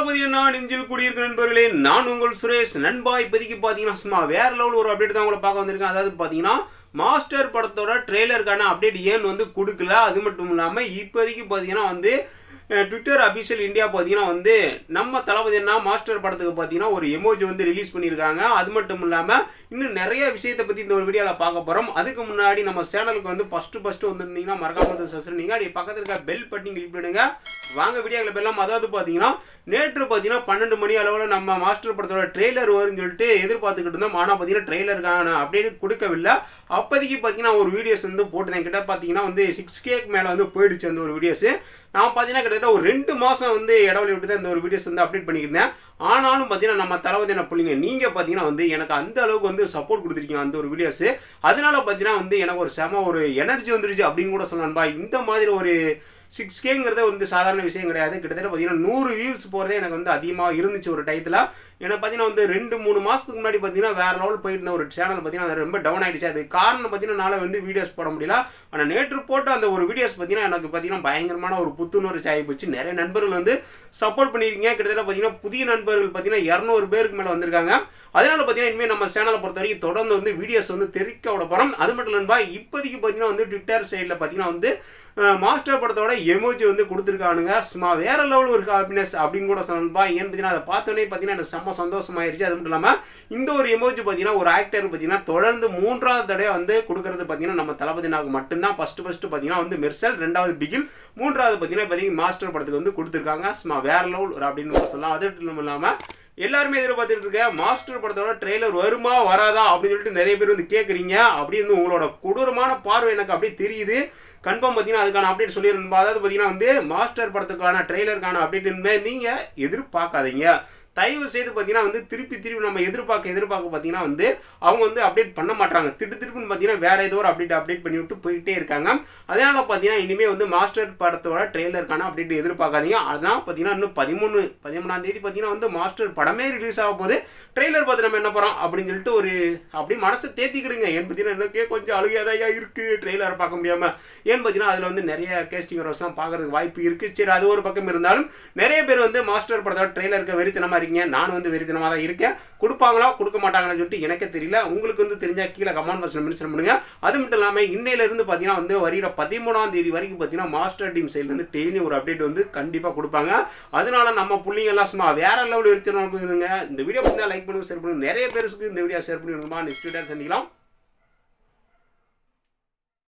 தளபதி அண்ணா நெஞ்சில் குடியிருக்க நண்பர்களே நான் உங்கள் சுரேஷ் நண்பா இப்போதைக்கு பார்த்தீங்கன்னா சும்மா வேற லெவல் ஒரு அப்டேட் தான் உங்களை பார்க்க வந்திருக்கேன் அதாவது பார்த்தீங்கன்னா மாஸ்டர் படத்தோட ட்ரெய்லருக்கான அப்டேட் ஏன் வந்து கொடுக்கல அது மட்டும் இல்லாமல் இப்போதைக்கு பார்த்தீங்கன்னா வந்து அஹ், ட்விட்டர் அபிஷியல் இந்தியா பார்த்தீங்கன்னா வந்து நம்ம தளபதி அண்ணா மாஸ்டர் படத்துக்கு பார்த்தீங்கன்னா ஒரு எமோஜி வந்து ரிலீஸ் பண்ணியிருக்காங்க அது மட்டும் இல்லாமல் இன்னும் நிறைய விஷயத்தை பற்றி இந்த ஒரு வீடியோவில் பார்க்க போகிறோம் அதுக்கு முன்னாடி நம்ம சேனலுக்கு வந்து ஃபஸ்ட்டு ஃபஸ்ட்டு வந்திருந்தீங்கன்னா மறக்காம வந்து சப்ஸ்கிரைப் நீங்கள் அப்படி பக்கத்தில் இருக்க பெல் பட்டி கிளிக் பண்ணுங்க வாங்க வீடியோவில் பெல்லாம் அதாவது பார்த்தீங்கன்னா நேற்று பார்த்தீங்கன்னா பன்னெண்டு மணி அளவில் நம்ம மாஸ்டர் படத்தோட ட்ரெய்லர் வரும்னு சொல்லிட்டு எதிர்பார்த்துக்கிட்டு இருந்தோம் ஆனால் பார்த்தீங்கன்னா ட்ரெய்லருக்கான அப்டேட் கொடுக்கவில்லை அப்போதைக்கு பார்த்தீங்கன்னா ஒரு வீடியோஸ் வந்து போட்டுருந்தேன் கிட்ட பார்த்தீங்கன்னா வந்து சிக்ஸ் கேக் மேலே வந்து போயிடுச்சு அந்த ஒரு வீடியோஸ் நான் பார்த்தீங்கன்னா கிட்டத்தட்ட ஒரு ரெண்டு மாதம் வந்து இடைவெளி விட்டு தான் இந்த ஒரு வீடியோஸ் வந்து அப்டேட் பண்ணியிருந்தேன் ஆனாலும் பார்த்தீங்கன்னா நம்ம தளபதி என்ன பிள்ளைங்க நீங்கள் பார்த்தீங்கன்னா வந்து எனக்கு அந்த அளவுக்கு வந்து சப்போர்ட் கொடுத்துருக்கீங்க அந்த ஒரு வீடியோஸ் அதனால பார்த்தீங்கன்னா வந்து எனக்கு ஒரு செம ஒரு எனர்ஜி வந்துருச்சு அப்படின்னு கூட சொல்லலாம்பா இந்த மாதிரி ஒரு சிக்ஸ் கேங்கிறத வந்து சாதாரண விஷயம் கிடையாது கிட்டத்தட்ட பார்த்தீங்கன்னா நூறு வியூஸ் போகிறதே எனக்கு வந்து அதிகமாக இருந்துச்சு ஒரு டயத்தில் எனக்கு பார்த்தீங்கன்னா வந்து ரெண்டு மூணு மாதத்துக்கு முன்னாடி பார்த்தீங்கன்னா வேறு லெவல் போயிட்டு இருந்த ஒரு சேனல் பார்த்தீங்கன்னா அது ரொம்ப டவுன் ஆயிடுச்சு அது காரணம் பார்த்தீங்கன்னா என்னால் வந்து வீடியோஸ் போட முடியல ஆனால் நேற்று போட்ட அந்த ஒரு வீடியோஸ் பார்த்தீங்கன்னா எனக்கு பார்த்தீங்கன்னா பயங்கரமான ஒரு புத்துணர்ச்சி ஆகி போச்சு நிறைய நண்பர்கள் வந்து சப்போர்ட் பண்ணியிருக்கீங்க கிட்டத்தட்ட பார்த்தீங்கன்னா புதிய நண்பர்கள் பார்த்தீங்கன்னா இரநூறு பேருக்கு மேலே வந்திருக்காங்க அதனால பார்த்தீங்கன்னா இனிமேல் நம்ம சேனலை பொறுத்த வரைக்கும் தொடர்ந்து வந்து வீடியோஸ் வந்து தெரிவிக்க விட போகிறோம் அது மட்டும் நண்பா இப்போதைக்கு பார்த்தீங்கன்னா வந்து ட்விட்டர் சைடில் பார்த்தீங்கன்னா வந்து அஹ், மாஸ்டர் படத்தோட எமோஜி வந்து கொடுத்துருக்கானுங்க சும்மா வேற லெவல் ஒரு ஹாப்பினஸ் அப்படின்னு கூட சொல்லணும்பா ஏன்னு பார்த்தீங்கன்னா அதை பார்த்தோன்னே பார்த்தீங்கன்னா எனக்கு செம்ம சந்தோஷமாயிருச்சு அது மட்டும் இல்லாமல் இந்த ஒரு எமோஜி பார்த்தீங்கன்னா ஒரு ஆக்டர் பார்த்தீங்கன்னா தொடர்ந்து மூன்றாவது தடவை வந்து கொடுக்கறது பார்த்தீங்கன்னா நம்ம தளபதி நாக்கு மட்டும்தான் ஃபஸ்ட்டு ஃபஸ்ட்டு பார்த்தீங்கன்னா வந்து மெர்சல் ரெண்டாவது பிகில் மூன்றாவது பார்த்தீங்கன்னா இப்போதைக்கு மாஸ்டர் படத்துக்கு வந்து கொடுத்துருக்காங்க சும்மா வேற லெவல் ஒரு அப்படின்னு கூட சொல்லலாம் அது மட்டும் இல்லாமல் எல்லாருமே எதிர்பார்த்துட்டு இருக்க மாஸ்டர் படத்தோட ட்ரெய்லர் வருமா வராதா அப்படின்னு சொல்லிட்டு நிறைய பேர் வந்து கேட்குறீங்க அப்படி வந்து உங்களோட கொடூரமான பார்வை எனக்கு அப்படியே தெரியுது கன்ஃபார்ம் பார்த்தீங்கன்னா அதுக்கான அப்டேட் சொல்லியிருந்தோம் அதாவது பார்த்தீங்கன்னா வந்து மாஸ்டர் படத்துக்கான ட்ரெய்லருக்கான அப்டேட் நீங்கள் எதிர்பார்க்காதீங்க தயவு செய்து பார்த்தீங்கன்னா வந்து திருப்பி திருப்பி நம்ம எதிர்பார்க்க எதிர்பார்க்க பார்த்தீங்கன்னா வந்து அவங்க வந்து அப்டேட் பண்ண மாட்டாங்க திட்டு திருப்பின்னு பார்த்தீங்கன்னா வேற ஏதோ ஒரு அப்டேட் அப்டேட் பண்ணி விட்டு போயிட்டே இருக்காங்க அதனால பார்த்தீங்கன்னா இனிமேல் வந்து மாஸ்டர் படத்தோட ட்ரெய்லருக்கான அப்டேட் எதிர்பார்க்காதீங்க அதனால் பார்த்தீங்கன்னா இன்னும் பதிமூணு பதிமூணாம் தேதி பார்த்தீங்கன்னா வந்து மாஸ்டர் படமே ரிலீஸ் ஆக போகுது ட்ரெய்லர் பார்த்து நம்ம என்ன போகிறோம் அப்படின்னு சொல்லிட்டு ஒரு அப்படி மனசை தேத்திக்கிடுங்க ஏன்னு பார்த்தீங்கன்னா எனக்கே கொஞ்சம் அழுகையாதையா இருக்குது ட்ரெய்லர் பார்க்க முடியாமல் ஏன்னு பார்த்தீங்கன்னா அதில் வந்து நிறைய கேஸ்டிங் ரோஸ்லாம் பார்க்கறதுக்கு வாய்ப்பு இருக்குது சரி அது ஒரு பக்கம் இருந்தாலும் நிறைய பேர் வந்து மாஸ்டர் படத்தோட ட்ரெய்லருக்கு வெறித்தனமாக இருக்கீங்க நானும் வந்து வெறித்தனமாக தான் இருக்கேன் கொடுப்பாங்களா கொடுக்க மாட்டாங்கன்னு சொல்லிட்டு எனக்கே தெரியல உங்களுக்கு வந்து தெரிஞ்சால் கீழே கமெண்ட் பாக்ஸில் மென்ஷன் பண்ணுங்க அது மட்டும் இல்லாமல் இன்னையிலேருந்து பார்த்தீங்கன்னா வந்து வருகிற பதிமூணாம் தேதி வரைக்கும் பார்த்தீங்கன்னா மாஸ்டர் டீம் சைட்லேருந்து டெய்லி ஒரு அப்டேட் வந்து கண்டிப்பாக கொடுப்பாங்க அதனால நம்ம பிள்ளைங்க எல்லாம் சும்மா வேற லெவல் வெறித்தனம் பண்ணுங்க இந்த வீடியோ பார்த்தா லைக் பண்ணுங்க ஷேர் பண்ணுங்க நிறைய பேருக்கு இந்த வீடியோ ஷேர் பண்ணிருக்கோமா நெக்ஸ்ட் வீடியோ சந்திக்கலாம்